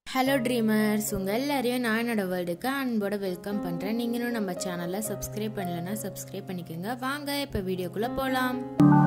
hello dreamers உங்கள் எல்லாரையும் நான் என்னோட வேர்ல்டுக்கு அன்போட வெல்கம் பண்ணுறேன் நீங்களும் நம்ம சேனலை சப்ஸ்கிரைப் பண்ணலைன்னா சப்ஸ்கிரைப் பண்ணிக்கோங்க வாங்க இப்போ வீடியோக்குள்ளே போகலாம்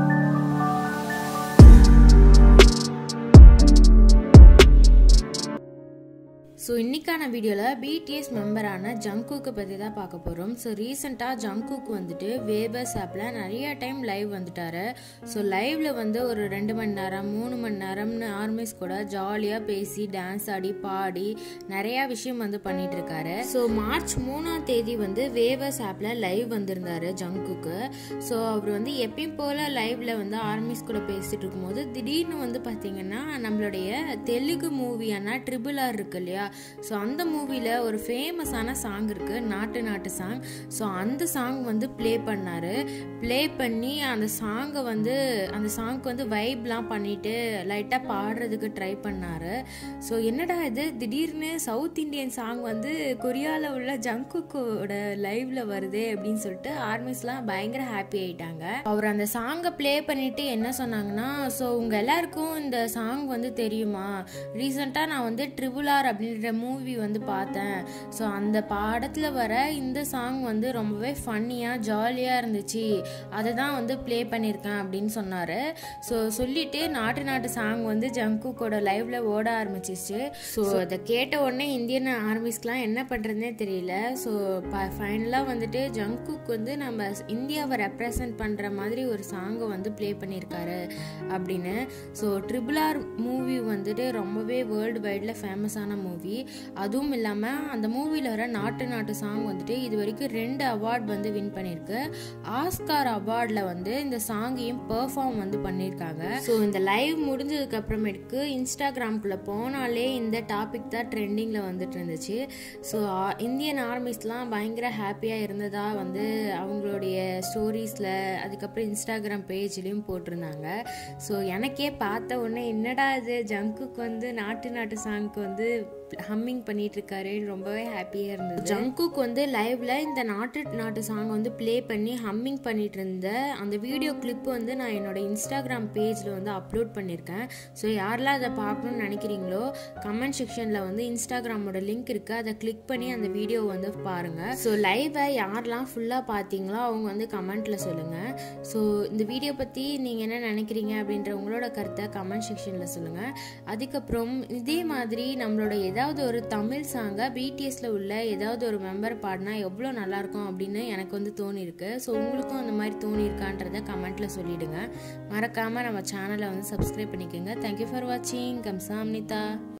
ஸோ இன்றைக்கான வீடியோவில் பிடிஎஸ் மெம்பரான ஜங்குக்கு பற்றி தான் பார்க்க போகிறோம் ஸோ ரீசெண்டாக ஜங்குக்கு வந்துட்டு வேபர்ஸ் ஆப்பில் நிறைய டைம் லைவ் வந்துட்டாரு ஸோ லைவில் வந்து ஒரு ரெண்டு மணி நேரம் மூணு மணி நேரம்னு ஆர்மிஸ் கூட ஜாலியாக பேசி டான்ஸ் ஆடி பாடி நிறையா விஷயம் வந்து பண்ணிட்டு இருக்காரு ஸோ மார்ச் மூணாம் தேதி வந்து வேவர்ஸ் ஆப்பில் லைவ் வந்திருந்தாரு ஜங்குக்கு ஸோ அவர் வந்து எப்பயும் போல் லைவில் வந்து ஆர்மிஸ் கூட பேசிட்டு இருக்கும்போது திடீர்னு வந்து பார்த்தீங்கன்னா நம்மளுடைய தெலுங்கு மூவியான ட்ரிபிள் ஆர் இருக்கு இல்லையா ஸோ அந்த மூவியில் ஒரு ஃபேமஸான சாங் இருக்குது நாட்டு நாட்டு சாங் ஸோ அந்த சாங் வந்து ப்ளே பண்ணார் ப்ளே பண்ணி அந்த சாங்கை வந்து அந்த சாங்க்கு வந்து வைப்லாம் பண்ணிட்டு லைட்டாக பாடுறதுக்கு ட்ரை பண்ணார் ஸோ என்னடா இது திடீர்னு சவுத் இண்டியன் சாங் வந்து கொரியாவில் உள்ள ஜங்குக்கோட லைவ்ல வருதே அப்படின்னு சொல்லிட்டு ஆர்மிஸ்லாம் பயங்கர ஹாப்பி ஆயிட்டாங்க அவர் அந்த சாங்கை ப்ளே பண்ணிட்டு என்ன சொன்னாங்கன்னா ஸோ உங்கள் எல்லாருக்கும் இந்த சாங் வந்து தெரியுமா ரீசெண்டாக நான் வந்து ட்ரிபிள் ஆர் அப்படின்ற மூவி வந்து பார்த்தேன் ஸோ அந்த பாடத்தில் வர இந்த சாங் வந்து ரொம்பவே ஃபன்னியாக ஜாலியாக இருந்துச்சு அதை தான் வந்து ப்ளே பண்ணியிருக்கேன் அப்படின்னு சொன்னார் ஸோ சொல்லிட்டு நாட்டு நாட்டு சாங் வந்து ஜங்குக்கோட லைவ்ல ஓட ஆரம்பிச்சிச்சு ஸோ அதை கேட்ட உடனே இந்தியன் ஆர்மிஸ்க்கெலாம் என்ன பண்ணுறதுனே தெரியல ஸோ ஃபைனலாக வந்துட்டு ஜங்குக் வந்து நம்ம இந்தியாவை ரெப்ரசன்ட் பண்ணுற மாதிரி ஒரு சாங்கை வந்து ப்ளே பண்ணியிருக்காரு அப்படின்னு ஸோ ட்ரிபிள் ஆர் மூவி வந்துட்டு ரொம்பவே வேர்ல்டு வைடில் ஃபேமஸான மூவி அதுவும் இல்லாமல் அந்த மூவியில் வர நாட்டு நாட்டு சாங் வந்துட்டு இது வரைக்கும் ரெண்டு அவார்ட் வந்து வின் பண்ணியிருக்கு ஆஸ்கார் அவார்டில் வந்து இந்த சாங்கையும் பெர்ஃபார்ம் வந்து பண்ணியிருக்காங்க ஸோ இந்த லைவ் முடிஞ்சதுக்கு அப்புறமேட்டுக்கு இன்ஸ்டாகிராம்குள்ளே போனாலே இந்த டாபிக் தான் ட்ரெண்டிங்கில் வந்துட்டு இருந்துச்சு ஸோ இந்தியன் ஆர்மிஸ்லாம் பயங்கர ஹாப்பியாக இருந்ததா வந்து அவங்களுடைய ஸ்டோரீஸில் அதுக்கப்புறம் இன்ஸ்டாகிராம் பேஜ்லேயும் போட்டிருந்தாங்க ஸோ எனக்கே பார்த்த உடனே என்னடா இது ஜங்குக்கு வந்து நாட்டு நாட்டு சாங்க்கு வந்து ஹம்மிங் பண்ணிட்டு இருக்காருன்னு ரொம்பவே ஹாப்பியாக இருந்தது ஜங்குக்கு வந்து லைவ்ல இந்த நாட்டு நாட்டு சாங் வந்து ப்ளே பண்ணி ஹம்மிங் பண்ணிட்டு இருந்த அந்த வீடியோ கிளிப் வந்து நான் என்னோட இன்ஸ்டாகிராம் பேஜில் வந்து அப்லோட் பண்ணியிருக்கேன் ஸோ யாரெல்லாம் அதை பார்க்கணும்னு நினைக்கிறீங்களோ கமெண்ட் செக்ஷனில் வந்து இன்ஸ்டாகிராமோட லிங்க் இருக்குது அதை கிளிக் பண்ணி அந்த வீடியோ வந்து பாருங்கள் ஸோ லைவை யாரெல்லாம் ஃபுல்லாக பார்த்தீங்களோ அவங்க வந்து கமெண்ட்டில் சொல்லுங்கள் ஸோ இந்த வீடியோ பற்றி நீங்கள் என்ன நினைக்கிறீங்க அப்படின்ற உங்களோட கருத்தை கமெண்ட் செக்ஷனில் சொல்லுங்கள் அதுக்கப்புறம் இதே மாதிரி நம்மளோட ஏதாவது ஒரு தமிழ் சாங்கை பிடிஎஸ்ல உள்ள ஏதாவது ஒரு மெம்பர் பாடினா எவ்வளோ நல்லாயிருக்கும் அப்படின்னு எனக்கு வந்து தோணியிருக்கு ஸோ உங்களுக்கும் அந்த மாதிரி தோணியிருக்கான்றத கமெண்ட்டில் சொல்லிவிடுங்க மறக்காமல் நம்ம சேனலை வந்து சப்ஸ்கிரைப் பண்ணிக்கோங்க தேங்க்யூ ஃபார் வாட்சிங் கம்சாம்னிதா